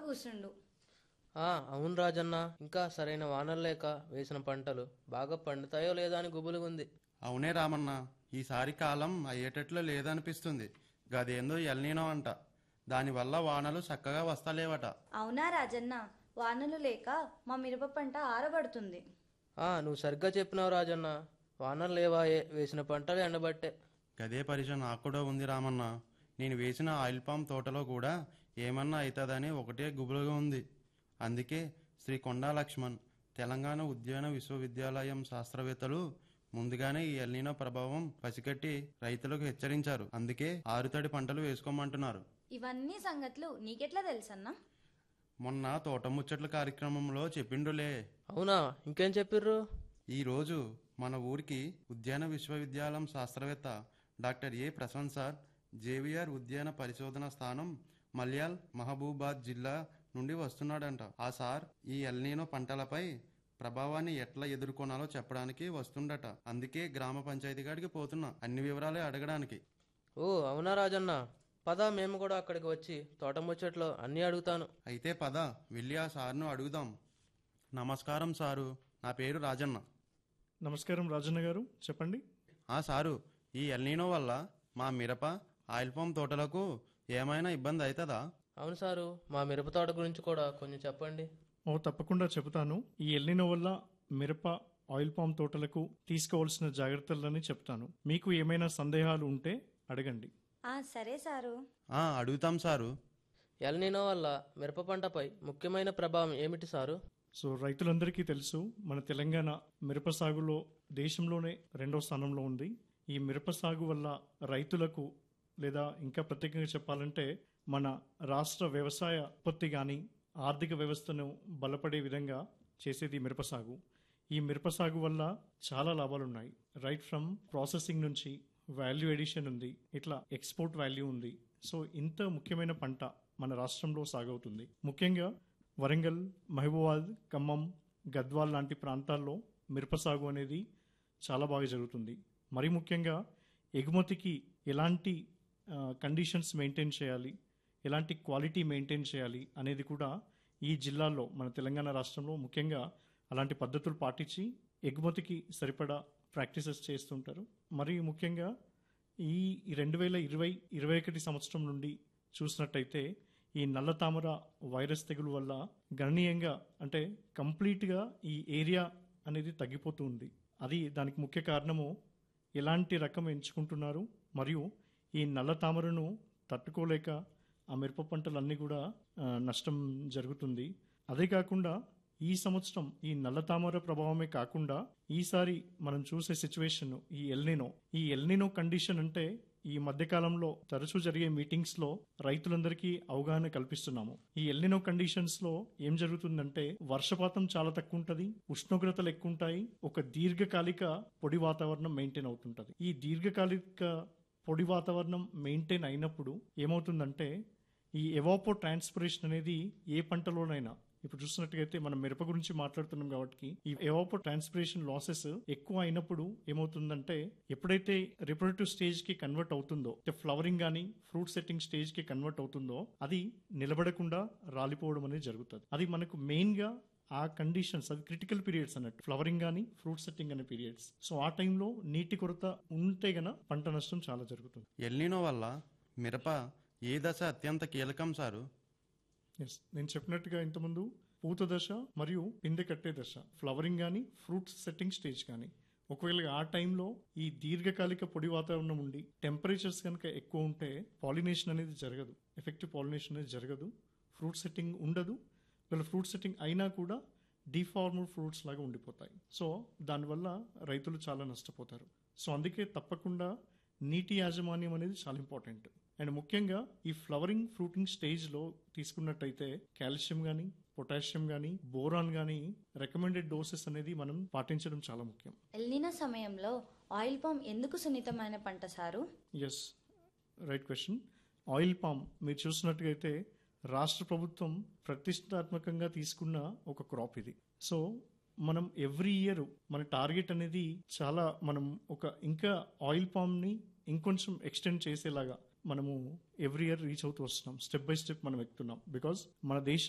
కూర్చుండు ఆ అవును రాజన్న ఇంకా సరైన వానలు లేక వేసిన పంటలు బాగా పండుతాయో లేదా అని గుబులుగా ఉంది అవునే రామన్న ఈసారి కాలం అయ్యేటట్లు లేదనిపిస్తుంది గదేందో ఎల్నీనో అంట దానివల్ల వానలు చక్కగా వస్తలేవట అవునా రాజన్న వానలు లేక మా మిరప పంట ఆరబడుతుంది ఆ నువ్వు సరిగ్గా చెప్పినావు రాజన్న వానలు లేవాయే వేసిన పంటలు ఎండబట్టే గదే పరిచయం నాకు కూడా ఉంది రామన్న నేను వేసిన ఆయిల్ పామ్ తోటలో కూడా ఏమన్నా అవుతుందని ఒకటే గుబులుగా ఉంది అందుకే శ్రీ కొండా లక్ష్మణ్ తెలంగాణ ఉద్యాన విశ్వవిద్యాలయం శాస్త్రవేత్తలు ముందుగానే ఈ ఎల్నినో ప్రభావం పసిగట్టి రైతులకు హెచ్చరించారు అందుకే ఆరుతడి పంటలు వేసుకోమంటున్నారు ఇవన్నీ సంగతులు నీకెట్లా తెలుసన్నా మొన్న తోట ముచ్చట్ల కార్యక్రమంలో చెప్పిండులే అవునా ఇంకేం చెప్పిర్రు ఈరోజు మన ఊరికి ఉద్యాన విశ్వవిద్యాలయం శాస్త్రవేత్త doctor A Prashanth sir JVR ఉద్యాన పరిశోధన స్థానం మల్యాల్ మహబూబాద్ జిల్లా నుండి వస్తున్నాడంట ఆ సార్ ఈ ఎల్నీనో పంటలపై ప్రభావాన్ని ఎట్లా ఎదుర్కొనాలో చెప్పడానికి వస్తుండట అందుకే గ్రామ పంచాయతీ కాడికి పోతున్నా అన్ని వివరాలే అడగడానికి ఓ అవునా రాజన్న పద మేము కూడా అక్కడికి వచ్చి తోట ముచ్చట్లో అన్నీ అడుగుతాను అయితే పద వెళ్ళి ఆ సార్ను అడుగుదాం నమస్కారం సారు నా పేరు రాజన్న నమస్కారం రాజన్న గారు చెప్పండి ఆ సారు ఈ ఎల్నీనో వల్ల మా మిరప ఆయిల్ పామ్ తోటలకు ఏమైనా ఇబ్బంది అవుతుందా అవును సారు మా మిరప తోట గురించి కూడా కొంచెం చెప్పండి ఓ తప్పకుండా చెబుతాను ఈ ఎల్లినో వల్ల మిరప ఆయిల్ పామ్ తోటలకు తీసుకోవాల్సిన జాగ్రత్తలని చెప్తాను మీకు ఏమైనా సందేహాలు ఉంటే అడగండి ఆ సరే సారు ఆ అడుగుతాం సారు ఎల్నినో వల్ల మిరప పంటపై ముఖ్యమైన ప్రభావం ఏమిటి సారు సో రైతులందరికీ తెలుసు మన తెలంగాణ మిరప సాగులో దేశంలోనే రెండో స్థానంలో ఉంది ఈ మిరప సాగు వల్ల రైతులకు లేదా ఇంకా ప్రత్యేకంగా చెప్పాలంటే మన రాష్ట్ర వ్యవసాయ ఉత్పత్తి కానీ ఆర్థిక వ్యవస్థను బలపడే విధంగా చేసేది ఈ మిరప సాగు ఈ మిరప సాగు వల్ల చాలా లాభాలు ఉన్నాయి రైట్ ఫ్రమ్ ప్రాసెసింగ్ నుంచి వాల్యూ ఎడిషన్ ఉంది ఇట్లా ఎక్స్పోర్ట్ వాల్యూ ఉంది సో ఇంత ముఖ్యమైన పంట మన రాష్ట్రంలో సాగవుతుంది ముఖ్యంగా వరంగల్ మహబూబాద్ ఖమ్మం గద్వాల్ లాంటి ప్రాంతాల్లో మిరప సాగు అనేది చాలా బాగా జరుగుతుంది మరి ముఖ్యంగా ఎగుమతికి ఎలాంటి కండిషన్స్ మెయింటైన్ చేయాలి ఎలాంటి క్వాలిటీ మెయింటైన్ చేయాలి అనేది కూడా ఈ జిల్లాల్లో మన తెలంగాణ రాష్ట్రంలో ముఖ్యంగా అలాంటి పద్ధతులు పాటించి ఎగుమతికి సరిపడా ప్రాక్టీసెస్ చేస్తుంటారు మరి ముఖ్యంగా ఈ రెండు వేల ఇరవై ఇరవై ఒకటి సంవత్సరం నుండి చూసినట్టయితే ఈ నల్ల తామర వైరస్ తెగులు వల్ల గణనీయంగా అంటే కంప్లీట్గా ఈ ఏరియా అనేది తగ్గిపోతూ ఉంది అది దానికి ముఖ్య కారణము ఎలాంటి రకం ఎంచుకుంటున్నారు మరియు ఈ నల్ల తామరను తట్టుకోలేక ఆ మిరప పంటలన్నీ కూడా ఆ, నష్టం జరుగుతుంది అదే కాకుండా ఈ సంవత్సరం ఈ నల్ల తామర ప్రభావమే కాకుండా ఈసారి మనం చూసే సిచ్యువేషన్ ఈ ఎల్నినో ఈ ఎల్నినో కండిషన్ అంటే ఈ మధ్య కాలంలో తరచూ జరిగే మీటింగ్స్ లో రైతులందరికీ అవగాహన కల్పిస్తున్నాము ఈ ఎల్నినో కండిషన్స్ లో ఏం జరుగుతుందంటే వర్షపాతం చాలా తక్కువ ఉంటది ఉష్ణోగ్రతలు ఎక్కువ ఉంటాయి ఒక దీర్ఘకాలిక పొడి వాతావరణం మెయింటైన్ అవుతుంటది ఈ దీర్ఘకాలిక పొడి వాతావరణం మెయింటైన్ అయినప్పుడు ఏమవుతుందంటే ఈ ఎవాపో ట్రాన్స్పిరేషన్ అనేది ఏ పంటలోనైనా ఇప్పుడు చూసినట్టుగైతే మనం మిరప గురించి మాట్లాడుతున్నాం కాబట్టి ఈ ఎవాపో ట్రాన్స్పిరేషన్ లాసెస్ ఎక్కువ అయినప్పుడు ఏమవుతుందంటే ఎప్పుడైతే రిప్రొడక్టివ్ స్టేజ్ కి కన్వర్ట్ అవుతుందో ఫ్లవరింగ్ గానీ ఫ్రూట్ సెట్టింగ్ స్టేజ్ కి కన్వర్ట్ అవుతుందో అది నిలబడకుండా రాలిపోవడం అనేది జరుగుతుంది అది మనకు మెయిన్ గా ఆ కండిషన్స్ అది క్రిటికల్ పీరియడ్స్ అన్నట్టు ఫ్లవరింగ్ కానీ ఫ్రూట్ సెట్టింగ్ అనే పీరియడ్స్ సో ఆ టైంలో నీటి కొరత ఉంటే గన పంట నష్టం చాలా జరుగుతుంది ఎల్నీనో వల్ల మిరప ఏ దశ అత్యంత కీలకం సారు ఎస్ నేను చెప్పినట్టుగా ఇంతకుముందు పూత దశ మరియు పిందె కట్టే దశ ఫ్లవరింగ్ కానీ ఫ్రూట్ సెట్టింగ్ స్టేజ్ కానీ ఒకవేళ ఆ టైంలో ఈ దీర్ఘకాలిక పొడి వాతావరణం ఉండి టెంపరేచర్స్ కనుక ఎక్కువ ఉంటే పాలినేషన్ అనేది జరగదు ఎఫెక్టివ్ పాలినేషన్ అనేది జరగదు ఫ్రూట్ సెట్టింగ్ ఉండదు వీళ్ళ ఫ్రూట్ సెట్టింగ్ అయినా కూడా డిఫార్మర్ ఫ్రూట్స్ లాగా ఉండిపోతాయి సో దానివల్ల రైతులు చాలా నష్టపోతారు సో అందుకే తప్పకుండా నీటి యాజమాన్యం అనేది చాలా ఇంపార్టెంట్ అండ్ ముఖ్యంగా ఈ ఫ్లవరింగ్ ఫ్రూటింగ్ స్టేజ్ లో తీసుకున్నట్టయితే కాల్షియం గానీ పొటాషియం గానీ బోరాన్ గానీ రికమెండెడ్ డోసెస్ అనేది మనం పాటించడం చాలా ముఖ్యం ఎల్నినో సమయంలో ఆయిల్ పామ్ ఎందుకు సున్నితమైన పంట sir yes right question oil palm మీరు చూసినట్టుగైతే రాష్ట్ర ప్రభుత్వం ప్రతిష్టాత్మకంగా తీసుకున్న ఒక క్రాప్ ఇది సో మనం ఎవ్రీ ఇయర్ మన టార్గెట్ అనేది చాలా మనం ఒక ఇంకా ఆయిల్ పామ్ ని ఇంకొంచెం ఎక్స్టెండ్ చేసేలాగా మనము ఎవ్రీ ఇయర్ రీచ్ అవుతూ వస్తున్నాం స్టెప్ బై స్టెప్ మనం ఎక్కుతున్నాం బికాస్ మన దేశం